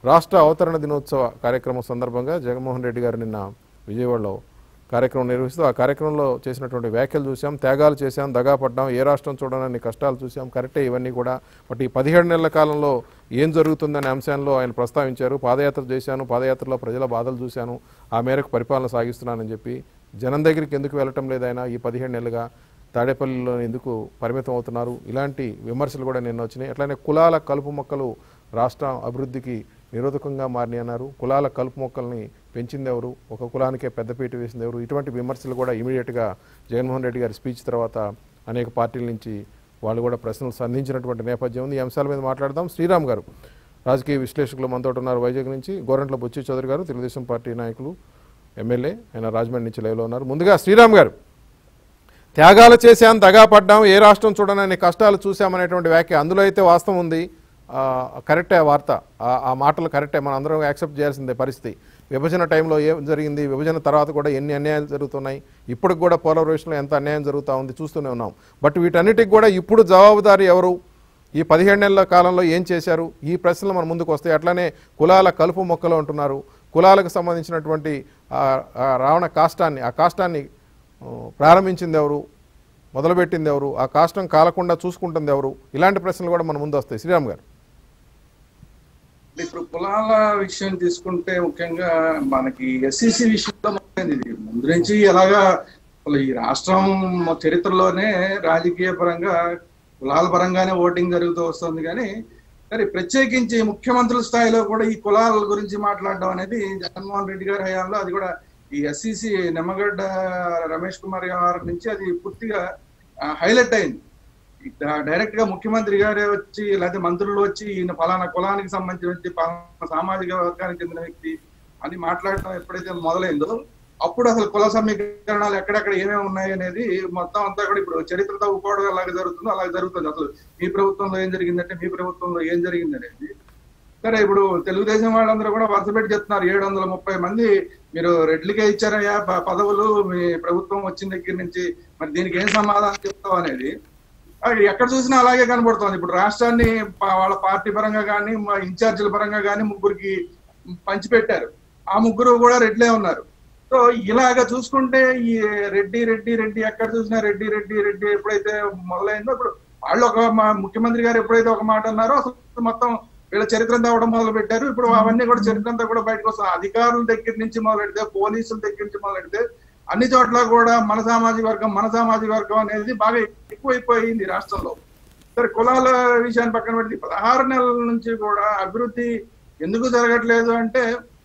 రాష్ట్ర అవతరణ దినోత్సవ కార్యక్రమం సందర్భంగా జగన్మోహన్ రెడ్డి గారు నిన్న విజయవాడలో కార్యక్రమం నిర్వహిస్తూ ఆ కార్యక్రమంలో చేసినటువంటి వ్యాఖ్యలు చూసాం త్యాగాలు చేశాం దగా పడ్డాం ఏ రాష్ట్రం చూడనని కష్టాలు చూసాం కరెక్టే ఇవన్నీ కూడా బట్ ఈ పదిహేడు నెలల కాలంలో ఏం జరుగుతుందనే అంశాల్లో ఆయన ప్రస్తావించారు పాదయాత్ర చేశాను పాదయాత్రలో ప్రజల బాధలు చూశాను ఆ మేరకు పరిపాలన సాగిస్తున్నానని చెప్పి జనం దగ్గరికి ఎందుకు వెళ్ళటం లేదైనా ఈ పదిహేడు నెలలుగా తాడేపల్లిలో ఎందుకు పరిమితం అవుతున్నారు ఇలాంటి విమర్శలు కూడా నిన్న వచ్చినాయి అట్లానే కులాల కలుపు మొక్కలు రాష్ట్ర అభివృద్ధికి నిరోధకంగా మారినాయి అన్నారు కులాల కలుపు మొక్కల్ని పెంచింది ఎవరు ఒక కులానికే పెద్దపీట వేసింది ఎవరు ఇటువంటి విమర్శలు కూడా ఇమీడియట్గా జగన్మోహన్ రెడ్డి గారి స్పీచ్ తర్వాత అనేక పార్టీల నుంచి వాళ్ళు కూడా ప్రశ్నలు సంధించినటువంటి నేపథ్యం ఉంది ఈ అంశాల మీద మాట్లాడదాం శ్రీరామ్ గారు రాజకీయ విశ్లేషకులు మనతో ఉన్నారు వైజాగ్ నుంచి గోరంట్ల బొచ్చి చౌదరి గారు తెలుగుదేశం పార్టీ నాయకులు ఎమ్మెల్యే ఆయన రాజమండ్రి నుంచి లైవ్లో ఉన్నారు ముందుగా శ్రీరామ్ గారు త్యాగాలు చేశాం దగా పడ్డాం ఏ రాష్ట్రం చూడనని కష్టాలు చూశామనేటువంటి వ్యాఖ్య అందులో అయితే వాస్తవం ఉంది ఆ, కరెక్టే ఆ వార్త ఆ- ఆ మాటలు కరెక్టే మనం అందరం యాక్సెప్ట్ చేయాల్సిందే పరిస్థితి విభజన టైంలో ఏం జరిగింది విభజన తర్వాత కూడా ఎన్ని అన్యాయాలు జరుగుతున్నాయి ఇప్పటికి కూడా పోలవరేషన్లో ఎంత అన్యాయం జరుగుతూ ఉంది చూస్తూనే ఉన్నాం బట్ వీటన్నిటికి కూడా ఇప్పుడు జవాబుదారీ ఎవరు ఈ పదిహేడు నెలల కాలంలో ఏం చేశారు ఈ ప్రశ్నలు మన ముందుకు వస్తాయి అట్లానే కులాల కలుపు మొక్కలు అంటున్నారు కులాలకు సంబంధించినటువంటి ఆ ఆ రావణ కాష్టాన్ని ఆ కాష్టాన్ని ఆ, ప్రారంభించింది ఎవరు మొదలుపెట్టింది ఎవరు ఆ కాష్టం కాలకుండా చూసుకుంటుంది ఎవరు ఇలాంటి ప్రశ్నలు కూడా మన ముందు వస్తాయి శ్రీరామ్ గారు ఇప్పుడు కులాల విషయం తీసుకుంటే ముఖ్యంగా మనకి ఎస్సీసీ విషయంలో ముఖ్యమైనది ఇది ముందు నుంచి ఎలాగా అసలు ఈ రాష్ట్రం చరిత్రలోనే రాజకీయ పరంగా కులాల పరంగానే ఓటింగ్ జరుగుతూ వస్తుంది కానీ సరే ప్రత్యేకించి ముఖ్యమంత్రుల స్థాయిలో కూడా ఈ కులాల గురించి మాట్లాడడం అనేది జగన్మోహన్ రెడ్డి గారి హయాంలో అది కూడా ఈ ఎస్సీసీ నిమ్మగడ్డ రమేష్ కుమార్ గారి నుంచి అది పూర్తిగా హైలైట్ అయింది డైరెక్ట్ గా ముఖ్యమంత్రి గారే వచ్చి లేకపోతే మంత్రులు వచ్చి ఈయన ఫలానా కులానికి సంబంధించిన వ్యక్తి ఫలానా సామాజిక వర్గానికి చెందిన వ్యక్తి అని మాట్లాడటం ఎప్పుడైతే మొదలైందో అప్పుడు అసలు కుల సమీకరణాలు ఎక్కడెక్కడ ఏమేమి ఉన్నాయి అనేది మొత్తం అంతా కూడా ఇప్పుడు చరిత్ర తవ్వుకోవడం ఎలాగ జరుగుతుందో అలాగ జరుగుతుంది అసలు మీ ప్రభుత్వంలో ఏం జరిగిందంటే మీ ప్రభుత్వంలో ఏం జరిగింది అనేది సరే ఇప్పుడు తెలుగుదేశం వాళ్ళందరూ కూడా వరుస పెట్టి చెప్తున్నారు ఏడు వందల ముప్పై మంది మీరు రెడ్లకే ఇచ్చారయ్యా ప- పదవులు మీ ప్రభుత్వం వచ్చిన దగ్గర నుంచి మరి దీనికి ఏం సమాధానం చెప్తాం అనేది అది ఎక్కడ చూసినా అలాగే కనబడుతోంది ఇప్పుడు రాష్ట్రాన్ని ప- వాళ్ళ పార్టీ పరంగా కానీ మా ఇన్ఛార్జీల పరంగా కానీ ముగ్గురికి పంచిపెట్టారు ఆ ముగ్గురు కూడా రెడ్లే ఉన్నారు సో ఇలాగ చూసుకుంటే ఈ రెడ్డి రెడ్డి రెడ్డి ఎక్కడ చూసినా రెడ్డి రెడ్డి రెడ్డి ఎప్పుడైతే మొదలైందో ఇప్పుడు వాళ్ళు ఒక మా ముఖ్యమంత్రి గారు ఎప్పుడైతే ఒక మాట అన్నారో అసలు మొత్తం వీళ్ళ చరిత్ర తవ్వడం మొదలు పెట్టారు ఇప్పుడు అవన్నీ కూడా చరిత్ర అంతా కూడా బయటకు వస్తుంది అధికారుల దగ్గర నుంచి మొదలెడితే పోలీసుల దగ్గర నుంచి మొదలెడితే అన్ని చోట్ల కూడా మన సామాజిక వర్గం మన సామాజిక వర్గం అనేది బాగా ఎక్కువైపోయింది రాష్ట్రంలో సరే కులాల విషయాన్ని పక్కన పెట్టి పదహారు నెలల నుంచి కూడా అభివృద్ధి ఎందుకు జరగట్లేదు అంటే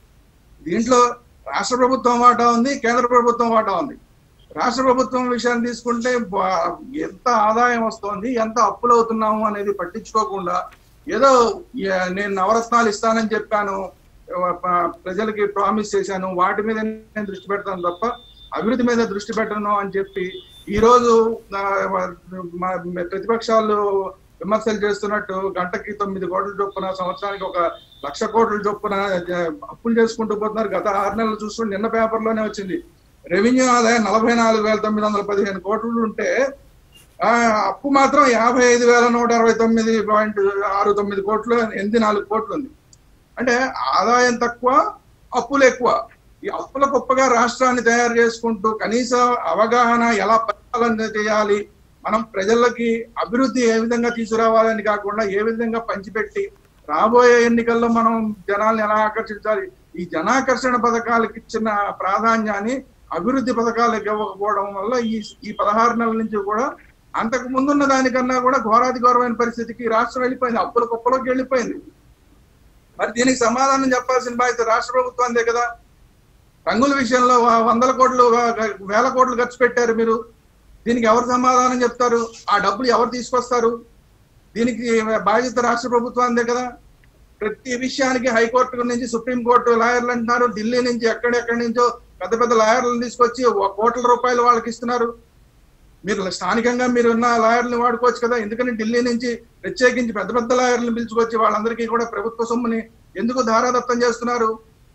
దీంట్లో రాష్ట్ర ప్రభుత్వం వాటా ఉంది కేంద్ర ప్రభుత్వం వాటా ఉంది రాష్ట్ర ప్రభుత్వం విషయాన్ని తీసుకుంటే బా- ఎంత ఆదాయం వస్తోంది ఎంత అప్పులు అవుతున్నాము అనేది పట్టించుకోకుండా ఏదో ఏ- నేను నవరత్నాలు ఇస్తానని చెప్పాను ఆ, ప- ప్రజలకి ప్రామిస్ చేశాను వాటి మీద నేను దృష్టి పెడతాను తప్ప అభివృద్ధి మీద దృష్టి పెట్టను అని చెప్పి ఈ రోజు ఆ, మా- ప్రతిపక్షాలు విమర్శలు చేస్తున్నట్టు గంటకి తొమ్మిది కోట్ల చొప్పున సంవత్సరానికి ఒక లక్ష కోట్ల చొప్పున ఆ, అప్పులు చేసుకుంటూ పోతున్నారు గత ఆరు నెలలు చూస్తుంటే నిన్న పేపర్లోనే వచ్చింది రెవెన్యూ ఆదాయం నలభై నాలుగు వేల తొమ్మిది వందల పదిహేను కోట్లు ఉంటే ఆ అప్పు మాత్రం యాభై ఐదు వేల నూట అరవై తొమ్మిది పాయింట్ ఆరు తొమ్మిది కోట్లు ఎనిమిది నాలుగు కోట్లు ఉంది అంటే ఆదాయం తక్కువ అప్పులు ఎక్కువ ఈ అప్పుల గొప్పగా రాష్ట్రాన్ని తయారు చేసుకుంటూ కనీస అవగాహన ఎలా పరిపాలన చేయాలి మనం ప్రజలకి అభివృద్ధి ఏ విధంగా తీసుకురావాలని కాకుండా ఏ విధంగా పంచిపెట్టి రాబోయే ఎన్నికల్లో మనం జనాల్ని ఎలా ఆకర్షించాలి ఈ జనాకర్షణ పథకాలకు ఇచ్చిన ప్రాధాన్యాన్ని అభివృద్ధి పథకాలకు ఇవ్వకపోవడం వల్ల ఈ ఈ పదహారు నెలల నుంచి కూడా అంతకు ముందున్న దానికన్నా కూడా ఘోరాతి ఘోరమైన పరిస్థితికి ఈ రాష్ట్రం వెళ్ళిపోయింది అప్పుల కుప్పలోకి వెళ్ళిపోయింది మరి దీనికి సమాధానం చెప్పాల్సిన బాధ్యత రాష్ట్ర ప్రభుత్వాందే కదా రంగుల విషయంలో వ- వందల కోట్లు వ- వేల కోట్లు ఖర్చు పెట్టారు మీరు దీనికి ఎవరు సమాధానం చెప్తారు ఆ డబ్బులు ఎవరు తీసుకొస్తారు దీనికి బాధ్యత రాష్ట్ర ప్రభుత్వాందే కదా ప్రతి విషయానికి హైకోర్టు నుంచి సుప్రీంకోర్టు లాయర్లు అంటున్నారు ఢిల్లీ నుంచి ఎక్కడెక్కడి నుంచో పెద్ద పెద్ద లాయర్లను తీసుకొచ్చి ఒక కోట్ల రూపాయలు వాళ్ళకి ఇస్తున్నారు మీరు స్థానికంగా మీరు ఉన్న లాయర్లను వాడుకోవచ్చు కదా ఎందుకని ఢిల్లీ నుంచి ప్రత్యేకించి పెద్ద పెద్ద లాయర్లను పిలుచుకొచ్చి వాళ్ళందరికీ కూడా ప్రభుత్వ సొమ్ముని ఎందుకు ధారాదత్తం చేస్తున్నారు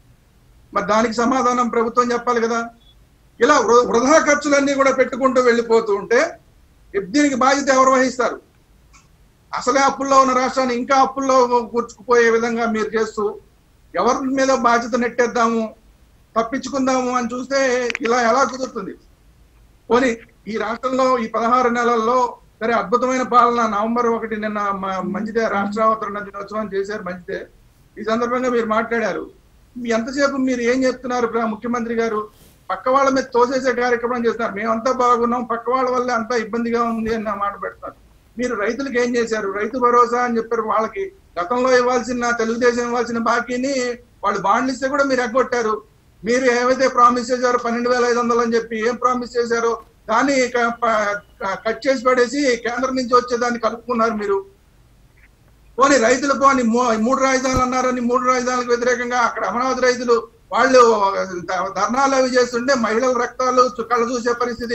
మరి దానికి సమాధానం ప్రభుత్వం చెప్పాలి కదా ఇలా వృ- వృధా ఖర్చులన్నీ కూడా పెట్టుకుంటూ వెళ్ళిపోతూ ఉంటే దీనికి బాధ్యత ఎవరు వహిస్తారు అసలే అప్పుల్లో ఉన్న రాష్ట్రాన్ని ఇంకా అప్పుల్లో కూర్చుకుపోయే విధంగా మీరు చేస్తూ ఎవరి మీద బాధ్యత నెట్టేద్దాము తప్పించుకుందాము అని చూస్తే ఇలా ఎలా కుదురుతుంది పోనీ ఈ రాష్ట్రంలో ఈ పదహారు నెలల్లో సరే అద్భుతమైన పాలన నవంబర్ ఒకటి నిన్న మ- మంచిదే రాష్ట్రావతరణ దినోత్సవం చేశారు మంచిదే ఈ సందర్భంగా మీరు మాట్లాడారు మీ ఎంతసేపు మీరు ఏం చెప్తున్నారు ప్ర- ముఖ్యమంత్రి గారు పక్క వాళ్ళ మీద తోసేసే కార్యక్రమం చేస్తున్నారు మేమంతా బాగున్నాం పక్క వాళ్ళ వల్ల అంతా ఇబ్బందిగా ఉంది అని నా మాట పెడతారు మీరు రైతులకు ఏం చేశారు రైతు భరోసా అని చెప్పారు వాళ్ళకి గతంలో ఇవ్వాల్సిన తెలుగుదేశం ఇవ్వాల్సిన బాకీని వాళ్ళు బాండ్లు ఇస్తే కూడా మీరు ఎగ్గొట్టారు మీరు ఏవైతే ప్రామిస్ చేశారో పన్నెండు వేల ఐదు వందలు అని చెప్పి ఏం ప్రామిస్ చేశారో దాన్ని క- ప- క- కట్ చేసి పడేసి కేంద్రం నుంచి వచ్చేదాన్ని కలుపుకున్నారు మీరు పోనీ రైతులు పోని మూ- మూడు రాజధానులు అన్నారని మూడు రాజధానులకు వ్యతిరేకంగా అక్కడ అమరావతి రైతులు వాళ్ళు ధ- ధర్నాలు అవి చేస్తుంటే మహిళల రక్తాలు చు- కళ్ళ చూసే పరిస్థితి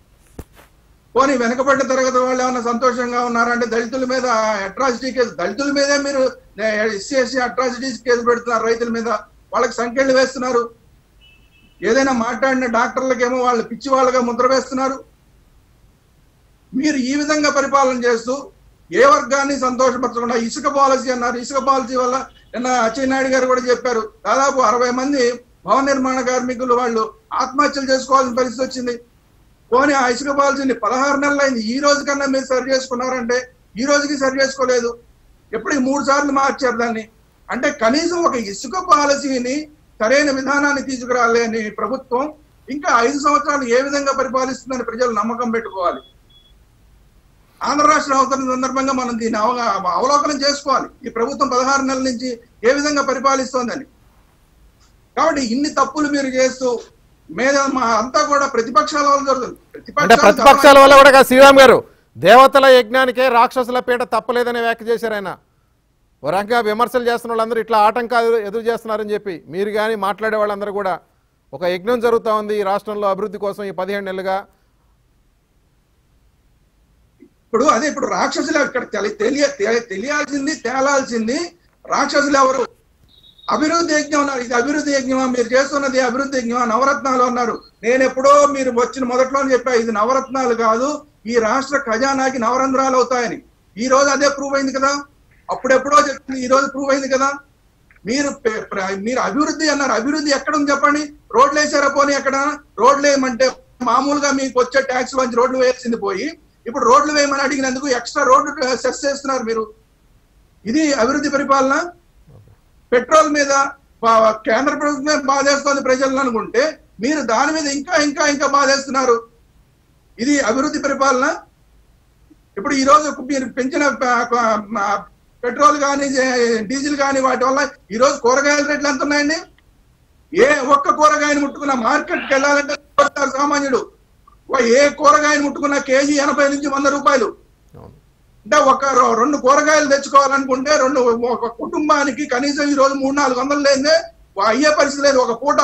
పోనీ వెనకబడ్డ తరగతి వాళ్ళు ఏమైనా సంతోషంగా ఉన్నారంటే దళితుల మీద అట్రాసిటీ కేసు దళితుల మీదే మీరు ఎస్సీ ఎస్సీ అట్రాసిటీస్ కేసు పెడుతున్నారు రైతుల మీద వాళ్ళకి సంఖ్యలు వేస్తున్నారు ఏదైనా మాట్లాడిన డాక్టర్లకేమో వాళ్ళు పిచ్చి వాళ్ళగా ముద్ర వేస్తున్నారు మీరు ఈ విధంగా పరిపాలన చేస్తూ ఏ వర్గాన్ని సంతోషపరచకుండా ఇసుక పాలసీ అన్నారు ఇసుక పాలసీ వల్ల నిన్న అచ్చెన్నాయుడు గారు కూడా చెప్పారు దాదాపు అరవై మంది భవన నిర్మాణ కార్మికులు వాళ్ళు ఆత్మహత్యలు చేసుకోవాల్సిన పరిస్థితి వచ్చింది పోనీ ఆ ఇసుక పాలసీని పదహారు నెలలు అయింది ఈ రోజు కన్నా మీరు సరి చేసుకున్నారంటే ఈ రోజుకి సరి చేసుకోలేదు ఎప్పటికి మూడు సార్లు మార్చారు దాన్ని అంటే కనీసం ఒక ఇసుక పాలసీని సరైన విధానాన్ని తీసుకురాలేని ప్రభుత్వం ఇంకా ఐదు సంవత్సరాలు ఏ విధంగా పరిపాలిస్తుందని ప్రజలు నమ్మకం పెట్టుకోవాలి ఆంధ్ర రాష్ట్ర అవతరణ సందర్భంగా మనం దీన్ని అవగా- అవలోకనం చేసుకోవాలి ఈ ప్రభుత్వం పదహారు నెలల నుంచి ఏ విధంగా పరిపాలిస్తోందని కాబట్టి ఇన్ని తప్పులు మీరు చేస్తూ మీద మా అంతా కూడా ప్రతిపక్షాల వల్ల జరుగుతుంది అంటే ప్రతిపక్షాల వల్ల కూడా కాదు శ్రీరామ్ గారు దేవతల యజ్ఞానికే రాక్షసుల పీట తప్పలేదని వ్యాఖ్య చేశారు ఆయన ఓ రకంగా విమర్శలు చేస్తున్న వాళ్ళందరూ ఇట్లా ఆటంకాలు ఎదురు చేస్తున్నారని చెప్పి మీరు కానీ మాట్లాడే వాళ్ళందరూ కూడా ఒక యజ్ఞం జరుగుతూ ఉంది ఈ రాష్ట్రంలో అభివృద్ధి కోసం ఈ పదిహేడు నెలలుగా ఇప్పుడు అదే ఇప్పుడు రాక్షసులు ఇక్కడ తెలి- తెలియ తె- తెలియాల్సింది తేలాల్సింది రాక్షసులు ఎవరు అభివృద్ధి యజ్ఞం అన్నారు ఇది అభివృద్ధి యజ్ఞమా మీరు చేస్తున్నది అభివృద్ధి యజ్ఞమా నవరత్నాలు అన్నారు నేను ఎప్పుడో మీరు వచ్చిన మొదట్లో చెప్పా ఇది నవరత్నాలు కాదు ఈ రాష్ట్ర ఖజానాకి నవరంధ్రాలు అవుతాయని ఈ రోజు అదే ప్రూవ్ అయింది కదా అప్పుడెప్పుడో చెప్పింది ఈ రోజు ప్రూవ్ అయింది కదా మీరు పె- ప్ర- మీరు అభివృద్ధి అన్నారు అభివృద్ధి ఎక్కడ ఉంది చెప్పండి రోడ్లు వేసారా పోనీ ఎక్కడ రోడ్లు వేయమంటే మామూలుగా మీకు వచ్చే ట్యాక్స్ లోంచి రోడ్లు వేయాల్సింది పోయి ఇప్పుడు రోడ్లు వేయమని అడిగినందుకు ఎక్స్ట్రా రోడ్లు సెస్ చేస్తున్నారు మీరు ఇది అభివృద్ధి పరిపాలన పెట్రోల్ మీద పా- కేంద్ర ప్రభుత్వమే బాధేస్తోంది ప్రజలను అనుకుంటే మీరు దాని మీద ఇంకా ఇంకా ఇంకా బాధేస్తున్నారు ఇది అభివృద్ధి పరిపాలన ఇప్పుడు ఈ రోజు మీరు పెంచిన ప- ప- పెట్రోల్ కానీ డీజిల్ కానీ వాటి వల్ల ఈ రోజు కూరగాయల రేట్లు ఎంత ఉన్నాయండి ఏ ఒక్క కూరగాయని ముట్టుకున్న మార్కెట్కి వెళ్ళాలంటే కొడతారు సామాన్యుడు ఓ ఏ కూరగాయని ముట్టుకున్న కేజీ ఎనభై నుంచి వంద రూపాయలు అవును అంటే ఒక రో- రెండు కూరగాయలు తెచ్చుకోవాలనుకుంటే రెండు ఒక కుటుంబానికి కనీసం ఈ రోజు మూడు నాలుగు వందలు లేదే అయ్యే పరిస్థితి లేదు ఒక పూట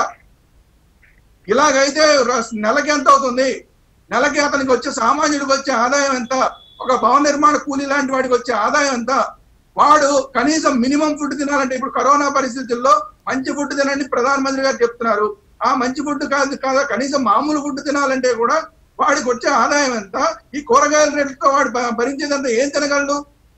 ఇలాగైతే ర- నెలకి ఎంత అవుతుంది నెలకి అతనికి వచ్చే సామాన్యుడికి వచ్చే ఆదాయం ఎంత ఒక భవన నిర్మాణ కూలీ లాంటి వాడికి వచ్చే ఆదాయం ఎంత వాడు కనీసం మినిమం ఫుడ్ తినాలంటే ఇప్పుడు కరోనా పరిస్థితుల్లో మంచి ఫుడ్ తినండి ప్రధానమంత్రి గారు చెప్తున్నారు ఆ మంచి ఫుడ్ కాదు కాదా కనీసం మామూలు ఫుడ్ తినాలంటే కూడా వాడికి వచ్చే ఆదాయం ఎంత ఈ కూరగాయల రేట్లతో వాడు భ- భరించేదంతా ఏం తినగలడు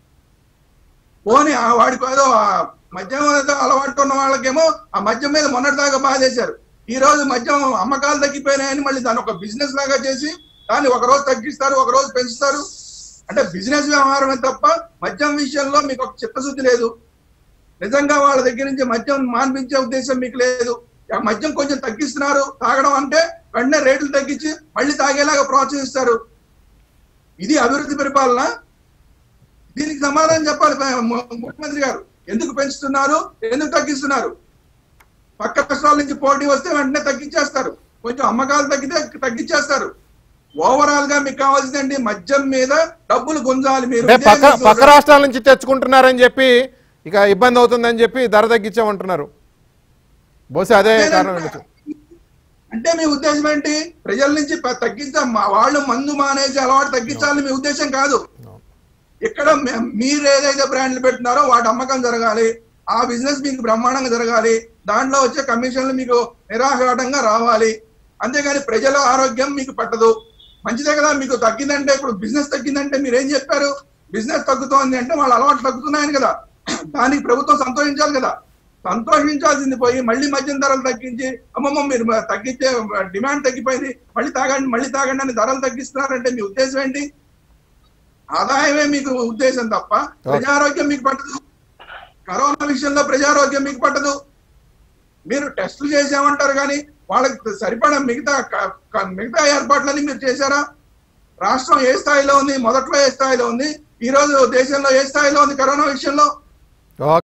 పోనీ ఆ వాడికి ఏదో ఆ మద్యం ఏదో అలవాటు ఉన్న వాళ్ళకేమో ఆ మద్యం మీద మొన్నటిదాకా బాధేశారు ఈ రోజు మద్యం అమ్మకాలు తగ్గిపోయినాయని మళ్ళీ దాన్ని ఒక బిజినెస్ లాగా చేసి దాన్ని ఒక రోజు తగ్గిస్తారు ఒక రోజు పెంచుతారు అంటే బిజినెస్ వ్యవహారమే తప్ప మద్యం విషయంలో మీకు ఒక చిత్తశుద్ధి లేదు నిజంగా వాళ్ళ దగ్గర నుంచి మద్యం మాన్పించే ఉద్దేశం మీకు లేదు ఆ మద్యం కొంచెం తగ్గిస్తున్నారు తాగడం అంటే వెంటనే రేట్లు తగ్గించి మళ్ళీ తాగేలాగా ప్రోత్సహిస్తారు ఇది అభివృద్ధి పరిపాలన దీనికి సమాధానం చెప్పాలి ము- ముఖ్యమంత్రి గారు ఎందుకు పెంచుతున్నారు ఎందుకు తగ్గిస్తున్నారు పక్క రాష్ట్రాల నుంచి పోటీ వస్తే వెంటనే తగ్గించేస్తారు కొంచెం అమ్మకాలు తగ్గితే తగ్గించేస్తారు ఓవరాల్ గా మీకు కావాల్సిందండి మద్యం మీద డబ్బులు గుంజాలి మీరు అంటే పక్క విదేశీ పక్క రాష్ట్రాల నుంచి తెచ్చుకుంటున్నారని చెప్పి ఇక ఇబ్బంది అవుతుందని చెప్పి ధర తగ్గించామంటున్నారు బహుశా అదే కారణం ఉండొచ్చు అంటే మీ ఉద్దేశం ఏంటి ప్రజల నుంచి ప- తగ్గించ మా- వాళ్ళు మందు మానేసి అలవాటు తగ్గించాలని మీ ఉద్దేశం కాదు ఇక్కడ మే- మీరు ఏదైతే బ్రాండ్లు పెట్టినారో వాటి అమ్మకం జరగాలి ఆ బిజినెస్ మీకు బ్రహ్మాండంగా జరగాలి దాంట్లో వచ్చే కమిషన్లు మీకు నిరాఘాటంగా రావాలి అంతేగాని ప్రజల ఆరోగ్యం మీకు పట్టదు మంచిదే కదా మీకు తగ్గిందంటే ఇప్పుడు బిజినెస్ తగ్గిందంటే మీరు ఏం చెప్పారు బిజినెస్ తగ్గుతోంది అంటే వాళ్ళ అలవాటు తగ్గుతున్నాయని కదా దానికి ప్రభుత్వం సంతోషించాలి కదా సంతోషించాల్సింది పోయి మళ్ళీ మద్యం ధరలు తగ్గించి అమ్మమ్మ మీరు మ- తగ్గించే డిమాండ్ తగ్గిపోయింది మళ్ళీ తాగండి మళ్ళీ తాగండి అని ధరలు తగ్గిస్తున్నారంటే మీ ఉద్దేశం ఏంటి ఆదాయమే మీకు ఉద్దేశం తప్ప ప్రజారోగ్యం మీకు పట్టదు కరోనా విషయంలో ప్రజారోగ్యం మీకు పట్టదు మీరు టెస్టులు చేసామంటారు కానీ వాళ్ళకి సరిపడా మిగతా క- క- మిగతా ఏర్పాట్లన్నీ మీరు చేశారా రాష్ట్రం ఏ స్థాయిలో ఉంది మొదట్లో ఏ స్థాయిలో ఉంది ఈ రోజు దేశంలో ఏ స్థాయిలో ఉంది కరోనా విషయంలో